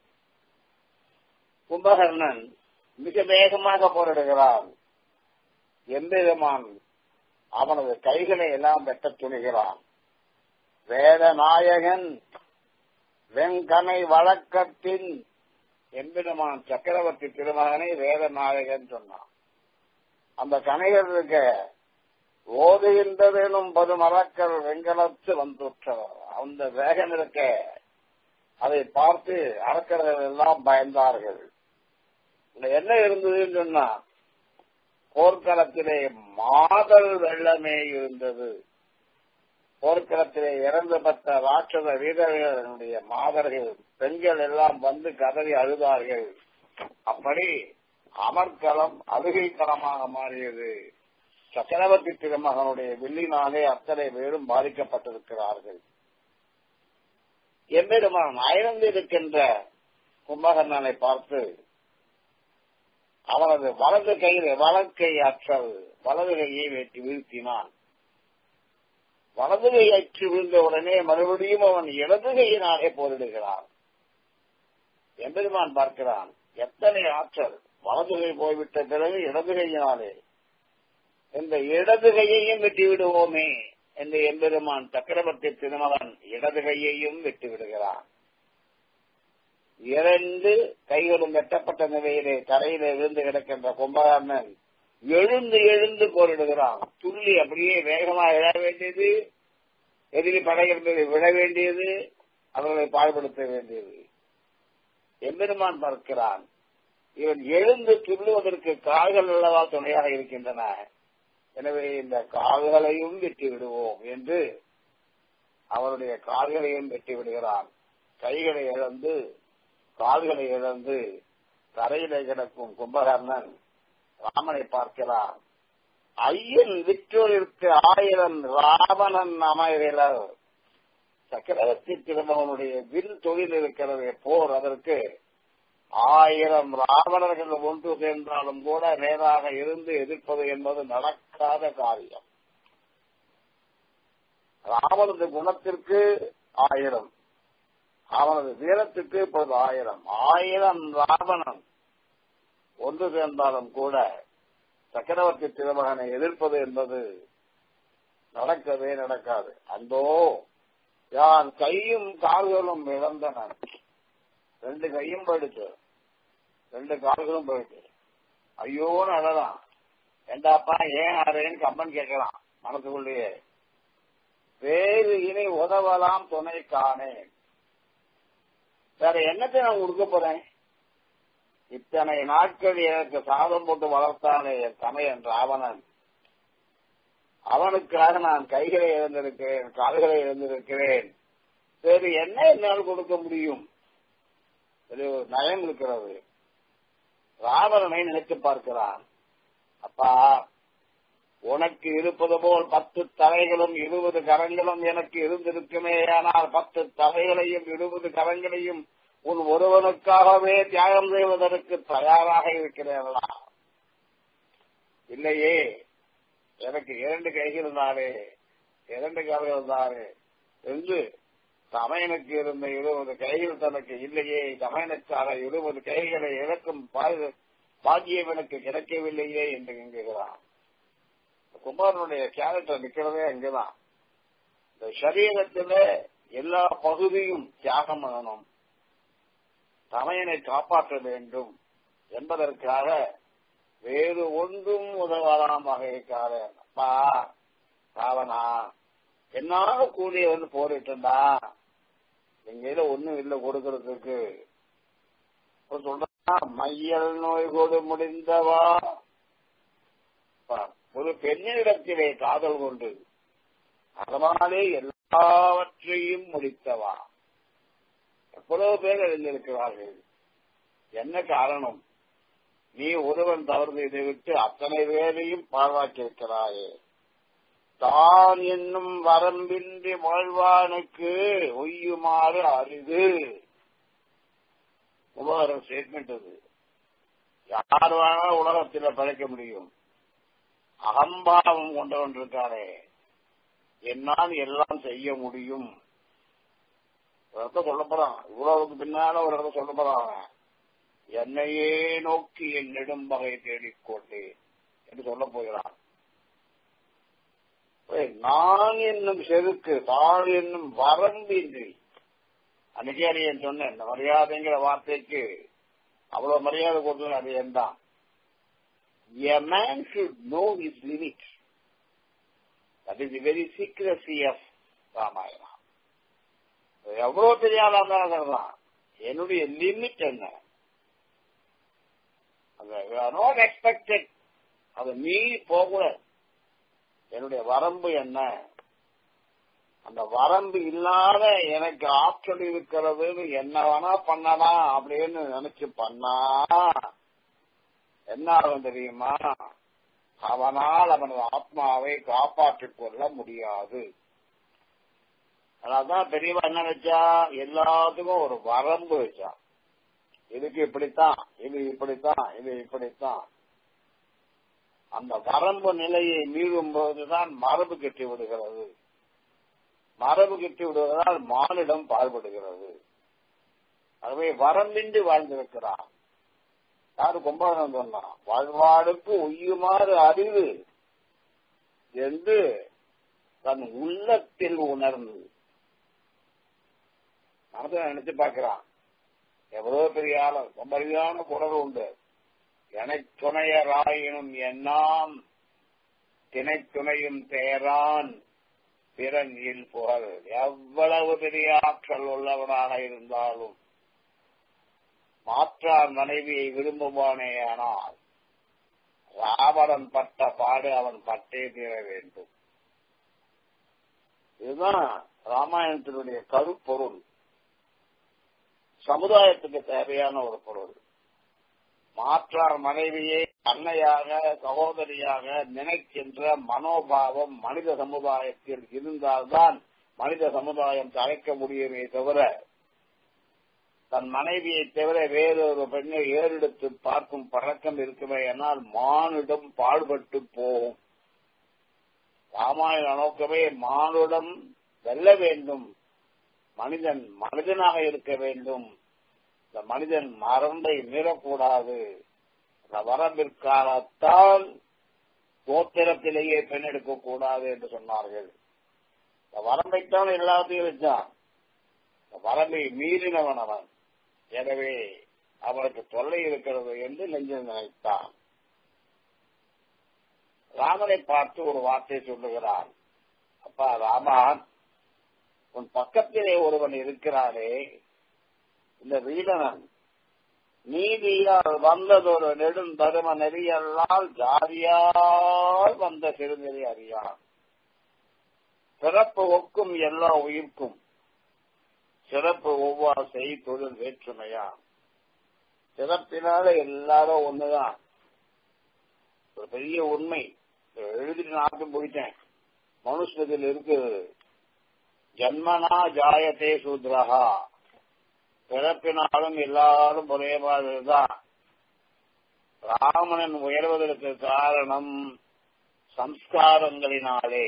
கும்பகர்ணன் மிக வேகமாக போரிடுகிறான் எம்பெருமான் அவனது கைகளை எல்லாம் வெட்டத் துணிகிறான் வேதநாயகன் வெங்கனை வழக்கத்தின் எம்பெருமான் சக்கரவர்த்தி திருமகனை வேதநாயகன் சொன்னான் அந்த கனைகள் இருக்க ஓதுகின்றதெனும் பதுமரக்கர் வெங்கலத்து வந்துற்றவர் அந்த வேகம் இருக்க அதை பார்த்து அரக்கர்கள் எல்லாம் பயந்தார்கள் என்ன இருந்ததுன்னு சொன்னா போர்க்களத்திலே மாதல் வெள்ளமே இருந்தது போர்க்களத்திலே இறந்து பட்ட ராட்சத வீரர்களுடைய மாதர்கள் பெண்கள் எல்லாம் வந்து கதறி அழுதார்கள் அப்படி அமர்க்களம் அழுகை களமாக மாறியது சக்கரவர்த்தி திருமகனுடைய வில்லினாலே அத்தனை பேரும் பாதிக்கப்பட்டிருக்கிறார்கள் எம்பெருமான் அயர்ந்து இருக்கின்ற கும்பகர்ணனை பார்த்து அவனது வலது கையில் வழக்கை அற்றல் வலது கையை வெட்டி வீழ்த்தினான் வலது கை அற்று விழுந்த உடனே மறுபடியும் அவன் இடது கையினாலே போரிடுகிறான் எம்பெருமான் பார்க்கிறான் எத்தனை ஆற்றல் வலது கை போய்விட்ட பிறகு இடது கையினாலே இந்த இடது கையையும் வெட்டி விடுவோமே என்று எம்பெருமான் சக்கரவர்த்தி திருமகன் இடது கையையும் வெட்டி விடுகிறான் இரண்டு கைகளும் வெட்டப்பட்ட நிலையிலே தரையிலே விழுந்து கிடக்கின்ற கும்பகர்ணன் எழுந்து எழுந்து போரிடுகிறான் துள்ளி அப்படியே வேகமாக எழ வேண்டியது எதிரி படைகள் மீது விழ வேண்டியது அவர்களை பாடுபடுத்த வேண்டியது எம்பெருமான் பார்க்கிறான் இவன் எழுந்து துள்ளுவதற்கு கால்கள் அல்லவா துணையாக இருக்கின்றன எனவே இந்த கால்களையும் வெட்டி விடுவோம் என்று அவருடைய கால்களையும் வெட்டி விடுகிறான் கைகளை இழந்து கால்களை இழந்து தரையிலே கிடக்கும் கும்பகர்ணன் ராமனை பார்க்கிறான் ஐயன் விற்றோருக்கு ஆயிரம் ராவணன் அமைகிறர் சக்கரவர்த்தி திருமகனுடைய வில் தொழில் இருக்கிறது போர் அதற்கு ஆயிரம் ராவணர்கள் ஒன்று சேர்ந்தாலும் கூட நேராக இருந்து எதிர்ப்பது என்பது நடக்காத காரியம் ராவணது குணத்திற்கு ஆயிரம் அவனது வீரத்துக்கு இப்பொழுது ஆயிரம் ஆயிரம் ராவணன் ஒன்று சேர்ந்தாலும் கூட சக்கரவர்த்தி திருமகனை எதிர்ப்பது என்பது நடக்கவே நடக்காது அந்தோ யான் கையும் கால்களும் இழந்தன ரெண்டு கையும் போயிடுச்சு ரெண்டு கால்களும் போயிடுச்சு ஐயோன்னு அழலாம் ஏண்டாப்பா ஏன் ஆறேன்னு கம்பன் கேட்கலாம் மனசுக்குள்ளேயே வேறு இனி உதவலாம் துணை காணேன் வேற என்னத்தை நான் கொடுக்க போறேன் இத்தனை நாட்கள் எனக்கு சாதம் போட்டு வளர்த்தானே என் தமையன் ராவணன் அவனுக்காக நான் கைகளை இழந்திருக்கிறேன் கால்களை இழந்திருக்கிறேன் வேறு என்ன என்னால் கொடுக்க முடியும் இது ஒரு நயம் இருக்கிறது ராவணனை நினைத்து பார்க்கிறான் அப்பா உனக்கு இருப்பது போல் பத்து தலைகளும் இருபது கரங்களும் எனக்கு இருந்திருக்குமே ஆனால் பத்து தலைகளையும் இருபது கரங்களையும் உன் ஒருவனுக்காகவே தியாகம் செய்வதற்கு தயாராக இருக்கிறேனா இல்லையே எனக்கு இரண்டு கைகள் தானே இரண்டு கால்கள் தானே என்று தமையனுக்கு இருந்த இருபது கைகள் தனக்கு இல்லையே தமையனுக்காக இருபது கைகளை இழக்கும் பாக்கியம் எனக்கு கிடைக்கவில்லையே என்று எங்குகிறான் குமாரனுடைய கேரக்டர் நிக்கிறதே அங்கதான் இந்த சரீரத்துல எல்லா பகுதியும் தியாகம் பண்ணணும் தமையனை காப்பாற்ற வேண்டும் என்பதற்காக வேறு ஒன்றும் உதவலாம் வகைக்காரன் அப்பா ராவனா என்னால கூலிய வந்து போரிட்டுண்டா எங்க ஒண்ணும் இல்லை கொடுக்கறதுக்கு சொல்றா மையல் நோய் கொடு முடிந்தவா ஒரு பெண்ணிடத்திலே காதல் கொண்டு அதனாலே எல்லாவற்றையும் முடித்தவா எவ்வளவு பேர் எழுந்திருக்கிறார்கள் என்ன காரணம் நீ ஒருவன் தவறு செய்து விட்டு அத்தனை பேரையும் பாழாக்கியிருக்கிறாயே தான் என்னும் வரம்பின்றி வாழ்வானுக்கு ஒய்யுமாறு அரிது உபகாரம் ஸ்டேட்மெண்ட் அது யார் வேணா உலகத்தில் படைக்க முடியும் அகம்பாவம் கொண்டவன் இருக்காரே என்னால் எல்லாம் செய்ய முடியும் சொல்ல போறான் இவ்வளவுக்கு பின்னால ஒரு இடத்த சொல்ல போறான் என்னையே நோக்கி என் நெடும் வகை தேடிக்கொண்டேன் என்று சொல்ல போகிறான் நான் என்னும் செருக்கு தான் என்னும் வரம்பின்றி அன்னைக்கே அடியன் சொன்னேன் இந்த மரியாதைங்கிற வார்த்தைக்கு அவ்வளவு மரியாதை கொடுத்தது அடியன் தான் A man should know his limits. That is the very secrecy of Ramayanam எவ்வளவு பெரிய ஆளாக என்னுடைய லிமிட் என்ன நாட் எக்ஸ்பெக்டட் அதை மீறி போகக்கூடாது என்னுடைய வரம்பு என்ன அந்த வரம்பு இல்லாத எனக்கு ஆற்றல் இருக்கிறதுன்னு என்ன வேணா பண்ணலாம் அப்படின்னு நினைச்சு பண்ணா என்ன ஆகும் தெரியுமா அவனால் அவனது ஆத்மாவை காப்பாற்றிக் கொள்ள முடியாது அதனால்தான் பெரியவா என்ன வச்சா எல்லாத்துக்கும் ஒரு வரம்பு வச்சா இதுக்கு இப்படித்தான் இது இப்படித்தான் இது இப்படித்தான் அந்த வரம்பு நிலையை மீறும் போதுதான் மரபு கட்டி விடுகிறது மரபு கட்டி விடுவதால் மானிடம் பாடுபடுகிறது ஆகவே வரம்பின்றி வாழ்ந்திருக்கிறான் யாரு கும்பகோணம் சொன்னான் வாழ்வாளுக்கு ஒய்யுமாறு அறிவு என்று தன் உள்ளத்தில் உணர்ந்து மனதில் நினைச்சு பார்க்கிறான் எவ்வளவு பெரிய ஆளம் ரொம்ப அருமையான குரல் உண்டு எனத் துணையராயினும் என்னாம் திணைத்துணையும் தேரான் பிறன் இல் புகழ் எவ்வளவு பெரிய ஆற்றல் உள்ளவனாக இருந்தாலும் மாற்றார் மனைவியை விரும்புவானேயானால் ராவணன் பட்ட பாடு அவன் பட்டே தீர வேண்டும் இதுதான் ராமாயணத்தினுடைய கருப்பொருள் சமுதாயத்துக்கு தேவையான ஒரு பொருள் மாற்றார் மனைவியை அன்னையாக சகோதரியாக நினைக்கின்ற மனோபாவம் மனித சமுதாயத்தில் இருந்தால்தான் மனித சமுதாயம் தழைக்க முடியுமே தவிர தன் மனைவியை தவிர வேறொரு பெண்ணை ஏறெடுத்து பார்க்கும் பழக்கம் இருக்குமே என்னால் மானிடம் பாடுபட்டு போகும் ராமாயண நோக்கமே மானுடம் வெல்ல வேண்டும் மனிதன் மனிதனாக இருக்க வேண்டும் இந்த மனிதன் மரண்டை மீறக்கூடாது அந்த வரம்பிற்காகத்தான் கோத்திரத்திலேயே பெண் எடுக்கக்கூடாது என்று சொன்னார்கள் இந்த வரம்பைத்தான் எல்லாத்தையும் வச்சான் இந்த வரம்பை மீறினவன் அவன் எனவே அவனுக்கு தொல்லை இருக்கிறது என்று நெஞ்சில் நினைத்தான் ராமனை பார்த்து ஒரு வார்த்தை சொல்லுகிறான் அப்பா ராமான் உன் பக்கத்திலே ஒருவன் இருக்கிறானே இந்த வீடனன் நீதியால் வந்ததொரு நெடும் தரும நெறியல்லால் ஜாதியால் வந்த சிறுநெறி அறியான் பிறப்பு ஒக்கும் எல்லா உயிர்க்கும் சிறப்பு ஒவ்வொரு செய் தொழில் வேற்றுமையா சிறப்பினால எல்லாரும் ஒண்ணுதான் ஒரு பெரிய உண்மை எழுதிட்டு நாட்டும் போயிட்டேன் மனுஷத்தில் இருக்குது ஜன்மனா ஜாயத்தே சூத்ரஹா பிறப்பினாலும் எல்லாரும் ஒரே மாதிரிதான் ராமணன் உயர்வதற்கு காரணம் சம்ஸ்காரங்களினாலே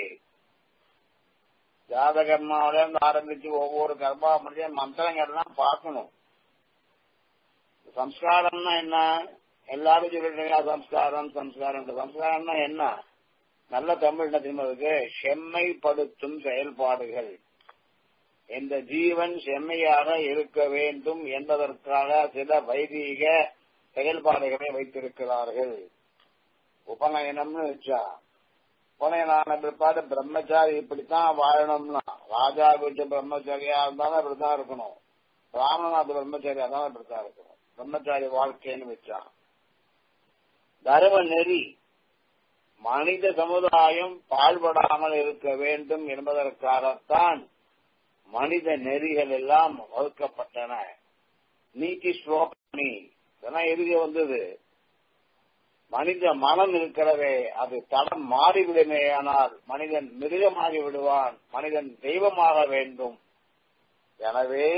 ஜாதகர்மாவில இருந்து ஆரம்பிச்சு ஒவ்வொரு கர்மா முடிய மந்திரங்கள்லாம் பார்க்கணும் சம்ஸ்காரம்னா என்ன எல்லாரும் சொல்லிட்டு சம்ஸ்காரம் சம்ஸ்காரம் சம்ஸ்காரம்னா என்ன நல்ல தமிழ் இருக்கு செம்மைப்படுத்தும் செயல்பாடுகள் இந்த ஜீவன் செம்மையாக இருக்க வேண்டும் என்பதற்காக சில வைதீக செயல்பாடுகளை வைத்திருக்கிறார்கள் உபநயனம்னு வச்சா உபநயனான பிற்பாடு பிரம்மச்சாரி இப்படித்தான் வாழணும்னா ராஜா வீட்டு பிரம்மச்சாரியா இருந்தாலும் இப்படித்தான் இருக்கணும் ராமநாத பிரம்மச்சாரியா இருந்தாலும் இப்படித்தான் இருக்கணும் பிரம்மச்சாரி வாழ்க்கைன்னு வச்சான் தர்ம நெறி மனித சமுதாயம் பாழ்படாமல் இருக்க வேண்டும் என்பதற்காகத்தான் மனித நெறிகள் எல்லாம் வகுக்கப்பட்டன நீதி ஸ்லோகனி இதெல்லாம் எதுக்கு வந்தது மனித மனம் இருக்கிறதே அது தடம் மாறிவிடுமே ஆனால் மனிதன் மிருகமாகி விடுவான் மனிதன் தெய்வமாக வேண்டும் எனவே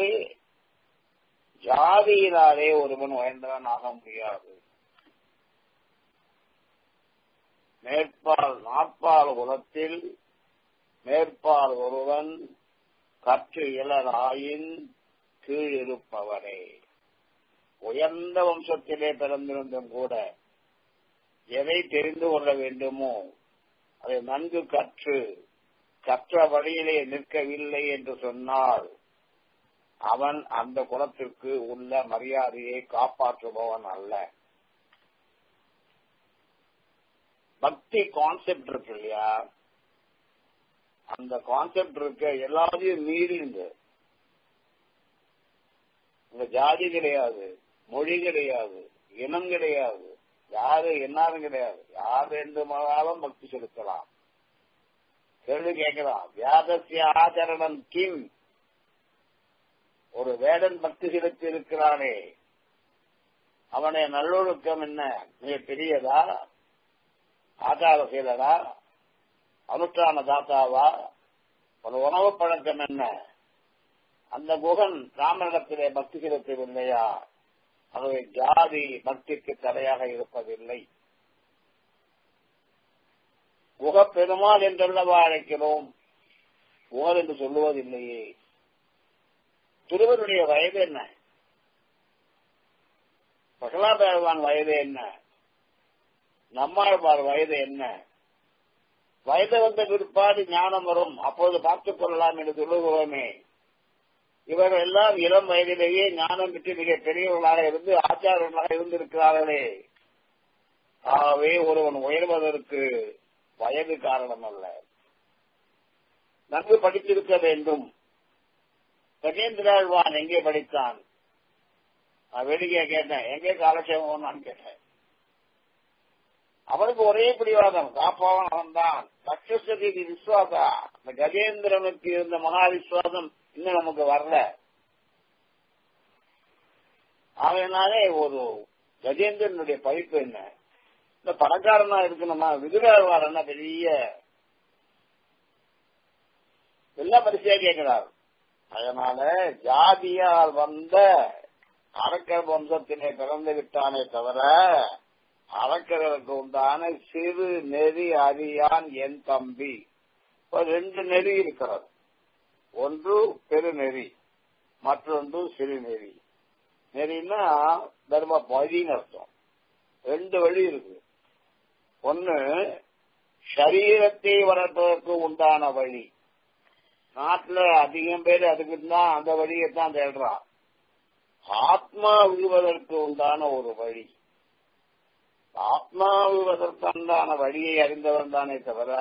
ஜாதியினாலே ஒருவன் உயர்ந்தவன் ஆக முடியாது மேற்பால் நாற்பால் குலத்தில் மேற்பால் ஒருவன் கற்று இளராயின் கீழ் இருப்பவனே உயர்ந்த வம்சத்திலே பிறந்திருந்தும் கூட எதை தெரிந்து கொள்ள வேண்டுமோ அதை நன்கு கற்று கற்ற வழியிலே நிற்கவில்லை என்று சொன்னால் அவன் அந்த குலத்திற்கு உள்ள மரியாதையை காப்பாற்றுபவன் அல்ல பக்தி கான்செப்ட் இருக்கு இல்லையா அந்த கான்செப்ட் இருக்க எல்லாத்தையும் மீறிந்து இந்த ஜாதி கிடையாது மொழி கிடையாது இனம் கிடையாது யாரு என்னாரும் கிடையாது யார் வேண்டுமானாலும் பக்தி செலுத்தலாம் கேள்வி கேட்கலாம் வியாதசிய ஆச்சரணம் கிம் ஒரு வேடன் பக்தி செலுத்தி இருக்கிறானே அவனுடைய நல்லொழுக்கம் என்ன மிக பெரியதா ஆச்சார சீலனா அனுஷ்டான தாத்தாவா ஒரு உணவு பழக்கம் என்ன அந்த குகன் ராமனிடத்திலே பக்தி செலுத்தவில்லையா ஆகவே ஜாதி பக்திக்கு தடையாக இருப்பதில்லை குக பெருமாள் என்றல்லவா அழைக்கிறோம் குகர் என்று சொல்லுவதில்லையே திருவருடைய வயது என்ன பிரகலாதேவான் வயது என்ன நம்மாழ்வார் வயது என்ன வயது வந்த பிற்பாடு ஞானம் வரும் அப்போது பார்த்துக் கொள்ளலாம் என்று சொல்லுகிறோமே இவர்கள் எல்லாம் இளம் வயதிலேயே ஞானம் பெற்று மிக பெரியவர்களாக இருந்து ஆச்சாரர்களாக இருந்திருக்கிறார்களே ஆகவே ஒருவன் உயர்வதற்கு வயது காரணம் அல்ல நன்கு படித்திருக்க வேண்டும் கஜேந்திராழ்வான் எங்கே படித்தான் நான் வேடிக்கையா கேட்டேன் எங்கே காலட்சேபம் நான் கேட்டேன் அவனுக்கு ஒரே பிடிவாதம் காப்பாவன் அவன் தான் தட்சசதி விஸ்வாசா இந்த கஜேந்திரனுக்கு இருந்த மகா விஸ்வாசம் இன்னும் நமக்கு வரல அதனாலே ஒரு கஜேந்திரனுடைய படிப்பு என்ன இந்த பணக்காரனா இருக்கணுமா விதுராழ்வார் என்ன பெரிய எல்லாம் பரிசையா கேட்கிறார் அதனால ஜாதியால் வந்த அரக்கர் வம்சத்தினை பிறந்து விட்டானே தவிர அரக்கர்களுக்கு உண்டான சிறு நெறி அறியான் என் தம்பி இப்ப ரெண்டு நெறி இருக்கிறது ஒன்று பெருநெறி மற்றொன்று சிறு நெறி நெறின்னா தர்ம வழின்னு அர்த்தம் ரெண்டு வழி இருக்கு ஒன்னு சரீரத்தை வளர்ப்பதற்கு உண்டான வழி நாட்டுல அதிகம் பேர் அதுக்கு தான் அந்த வழியை தான் தேடுறான் ஆத்மா விழுவதற்கு உண்டான ஒரு வழி ஆத்மா விழுவதற்குண்டான வழியை அறிந்தவன் தானே தவிர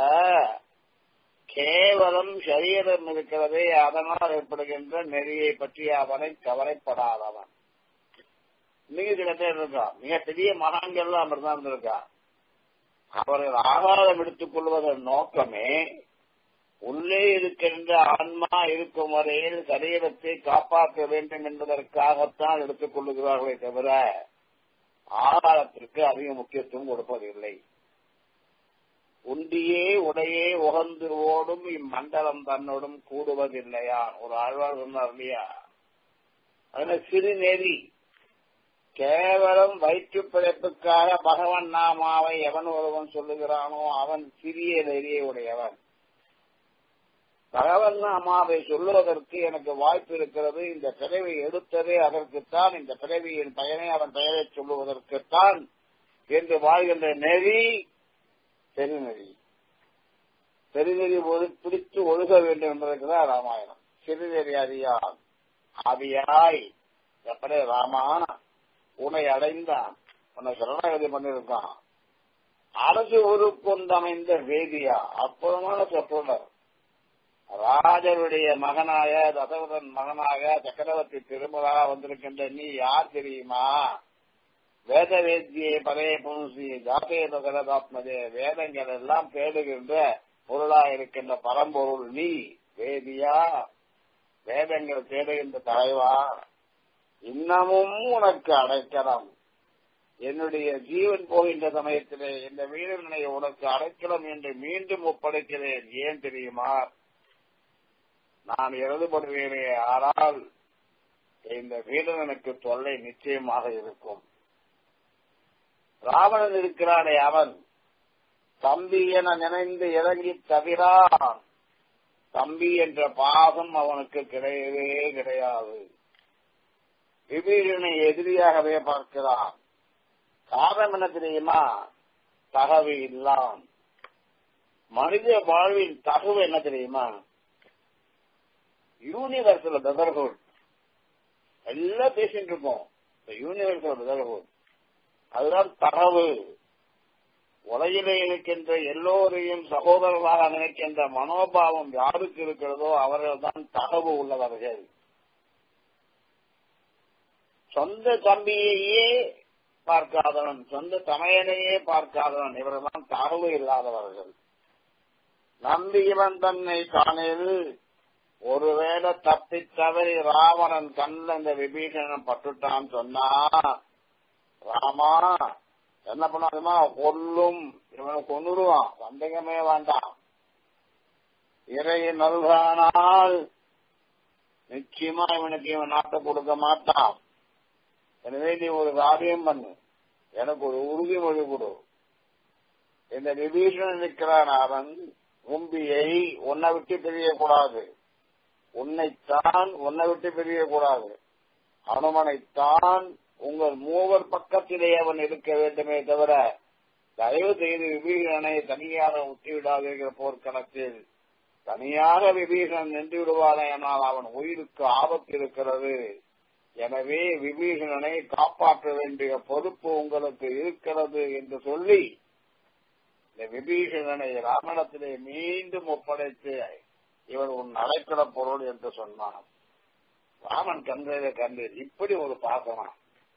கேவலம் சரீரம் இருக்கிறதே அதனால் ஏற்படுகின்ற நெறியை பற்றி அவனை கவலைப்படாதவன் இன்னைக்கு சில பேர் இருக்கா மிக பெரிய மகான்கள்லாம் அப்படிதான் இருக்கா அவர்கள் ஆகாரம் எடுத்துக் கொள்வதன் நோக்கமே உள்ளே இருக்கின்ற ஆன்மா இருக்கும் வரையில் சரீரத்தை காப்பாற்ற வேண்டும் என்பதற்காகத்தான் எடுத்துக் கொள்ளுகிறார்களே தவிர ஆகாரத்திற்கு அதிக முக்கியத்துவம் கொடுப்பதில்லை உண்டியே உடையே உகந்து ஓடும் இம்மண்டலம் தன்னோடும் கூடுவதில்லையா ஒரு ஆழ்வார் சொன்னார் இல்லையா அதுல சிறு நெறி கேவலம் வயிற்று பிழைப்புக்காக பகவன் நாமாவை எவன் ஒருவன் சொல்லுகிறானோ அவன் சிறிய நெறியை உடையவன் பகவன் நாமாவை சொல்லுவதற்கு எனக்கு வாய்ப்பு இருக்கிறது இந்த பிறவி எடுத்ததே அதற்குத்தான் இந்த பிறவியின் பயனை அவன் பெயரை சொல்லுவதற்குத்தான் என்று வாழ்கின்ற நெறி பெருநெறி பெருநெறி பிடித்து ஒழுக வேண்டும் என்பதற்குதான் ராமாயணம் சிறுநெறி அறியான் ஆவியாய் எப்படே ராமா உன்னை அடைந்தான் உன்னை சரணாகதி பண்ணிருக்கான் அரசு உருக்கொண்டமைந்த வேதியா அற்புதமான சொற்றொடர் ராஜருடைய மகனாக தசவதன் மகனாக சக்கரவர்த்தி திருமலாக வந்திருக்கின்ற நீ யார் தெரியுமா வேத வேத்தியை பழைய புன்சி ஜாத்தேத கரதாத்மதே வேதங்கள் எல்லாம் தேடுகின்ற பொருளா இருக்கின்ற பரம்பொருள் நீ வேதியா வேதங்கள் தேடுகின்ற தலைவா இன்னமும் உனக்கு அடைக்கலம் என்னுடைய ஜீவன் போகின்ற சமயத்திலே இந்த வீரனை உனக்கு அடைக்கலம் என்று மீண்டும் ஒப்படைக்கிறேன் ஏன் தெரியுமா நான் எழுதப்படுவேனே ஆனால் இந்த வீரனுக்கு தொல்லை நிச்சயமாக இருக்கும் ராவணன் இருக்கிறானே அவன் தம்பி என நினைந்து இறங்கி தவிரான் தம்பி என்ற பாசம் அவனுக்கு கிடையவே கிடையாது விபீஷனை எதிரியாகவே பார்க்கிறான் காரணம் என்ன தெரியுமா தகவு இல்லாம் மனித வாழ்வின் தகவு என்ன தெரியுமா யூனிவர்சல் பிரதர்ஹுட் எல்லாம் பேசிட்டு இருக்கோம் யூனிவர்சல் பிரதர்ஹுட் அதுதான் தகவு உலகிலே இருக்கின்ற எல்லோரையும் சகோதரர்களாக நினைக்கின்ற மனோபாவம் யாருக்கு இருக்கிறதோ அவர்கள் தான் தகவு உள்ளவர்கள் சொந்த தம்பியையே பார்க்காதவன் சொந்த தமையனையே பார்க்காதவன் இவரெல்லாம் தகவு இல்லாதவர்கள் நம்பி இவன் தன்னை காணில் ஒருவேளை தப்பி தவறி ராவணன் கண்ணில் இந்த விபீஷணன் பட்டுட்டான் சொன்னா ராமா என்ன பண்ணாதுமா கொல்லும் இவனை கொண்டுடுவான் சந்தேகமே வேண்டாம் இறை நல்கானால் நிச்சயமா இவனுக்கு இவன் நாட்டை கொடுக்க மாட்டான் எனவே நீ ஒரு காரியம் பண்ணு எனக்கு ஒரு உறுதிமொழி கொடு இந்த விபீஷணன் இருக்கிறான் அவன் கும்பியை உன்னை விட்டு பிரியக்கூடாது உன்னைத்தான் உன்னை விட்டு பிரியக்கூடாது அனுமனைத்தான் உங்கள் மூவர் பக்கத்திலே அவன் இருக்க வேண்டுமே தவிர தயவு செய்து விபீஷணனை தனியாக விட்டுவிடாதீர்கள் போர்க்களத்தில் தனியாக விபீஷணன் நின்று விடுவானேனால் அவன் உயிருக்கு ஆபத்து இருக்கிறது எனவே விபீஷணனை காப்பாற்ற வேண்டிய பொறுப்பு உங்களுக்கு இருக்கிறது என்று சொல்லி இந்த விபீஷணனை ராமணத்திலே மீண்டும் ஒப்படைத்து இவன் உன் அழைக்கிற பொருள் என்று சொன்னான் ராமன் கண்களிலே கண்டீர் இப்படி ஒரு பாசனம்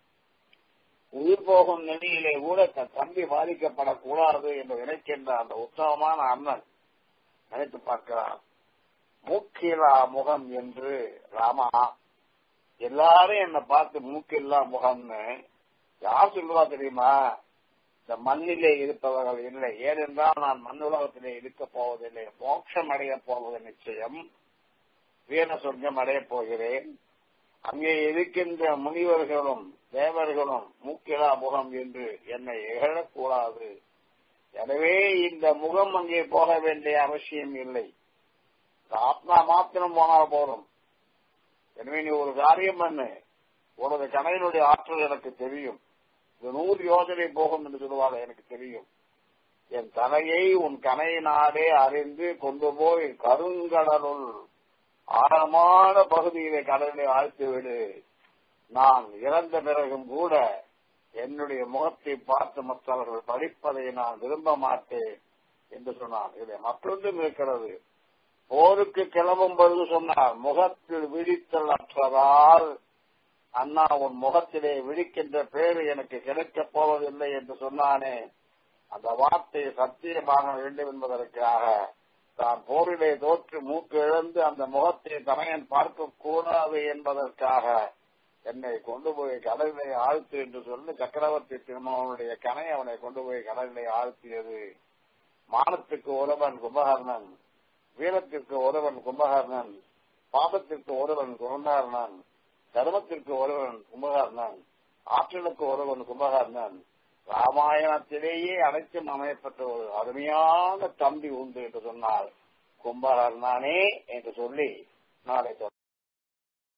உயிர் போகும் நிலையிலே கூட தன் தம்பி பாதிக்கப்படக்கூடாது என்று நினைக்கின்ற அந்த உத்தமமான அண்ணன் நினைத்து பார்க்கிறான் மூக்கிலா முகம் என்று ராமா எல்லாரும் என்னை பார்த்து மூக்கில்லா முகம்னு யார் சொல்லுவா தெரியுமா இந்த மண்ணிலே இருப்பவர்கள் இல்லை ஏனென்றால் நான் மண் உலகத்திலே இருக்க போவதில்லை மோட்சம் அடைய போவது நிச்சயம் வீர சொர்க்கம் அடையப் போகிறேன் அங்கே இருக்கின்ற முனிவர்களும் தேவர்களும் மூக்கிலா முகம் என்று என்னை இகழக்கூடாது எனவே இந்த முகம் அங்கே போக வேண்டிய அவசியம் இல்லை ஆத்மா மாத்திரம் போனால் போதும் எனவே நீ ஒரு காரியம் பண்ணு உனது கணையினுடைய ஆற்றல் எனக்கு தெரியும் இது நூறு யோஜனை போகும் என்று சொல்லுவாங்க எனக்கு தெரியும் என் தலையை உன் கணையினாலே அறிந்து கொண்டு போய் கருங்கடலுள் ஆழமான பகுதியிலே கடலை ஆழ்த்து விடு நான் இறந்த பிறகும் கூட என்னுடைய முகத்தை பார்த்து மற்றவர்கள் படிப்பதை நான் விரும்ப மாட்டேன் என்று சொன்னான் இதில் மற்றொன்றும் இருக்கிறது போருக்கு கிளம்பும் பொழுது சொன்னார் முகத்தில் விழித்தல் அற்றதால் அண்ணா உன் முகத்திலே விழிக்கின்ற பேரு எனக்கு கிடைக்கப் போவதில்லை என்று சொன்னானே அந்த வார்த்தை சத்தியமாக வேண்டும் என்பதற்காக தான் போரிலே தோற்று மூக்கு இழந்து அந்த முகத்தை தமையன் பார்க்க கூடாது என்பதற்காக என்னை கொண்டு போய் கடலிலே ஆழ்த்து என்று சொல்லி சக்கரவர்த்தி திருமகனுடைய கனை அவனை கொண்டு போய் கடலிலே ஆழ்த்தியது மானத்துக்கு ஒருவன் கும்பகர்ணன் வீரத்திற்கு ஒருவன் கும்பகர்ணன் பாபத்திற்கு ஒருவன் கும்பகர்ணன் தர்மத்திற்கு ஒருவன் கும்பகர்ணன் ஆற்றலுக்கு ஒருவன் கும்பகர்ணன் ராமாயணத்திலேயே அனைத்தும் அமையப்பட்ட ஒரு அருமையான தம்பி உண்டு என்று சொன்னால் கும்பகர்ணானே என்று சொல்லி நாளை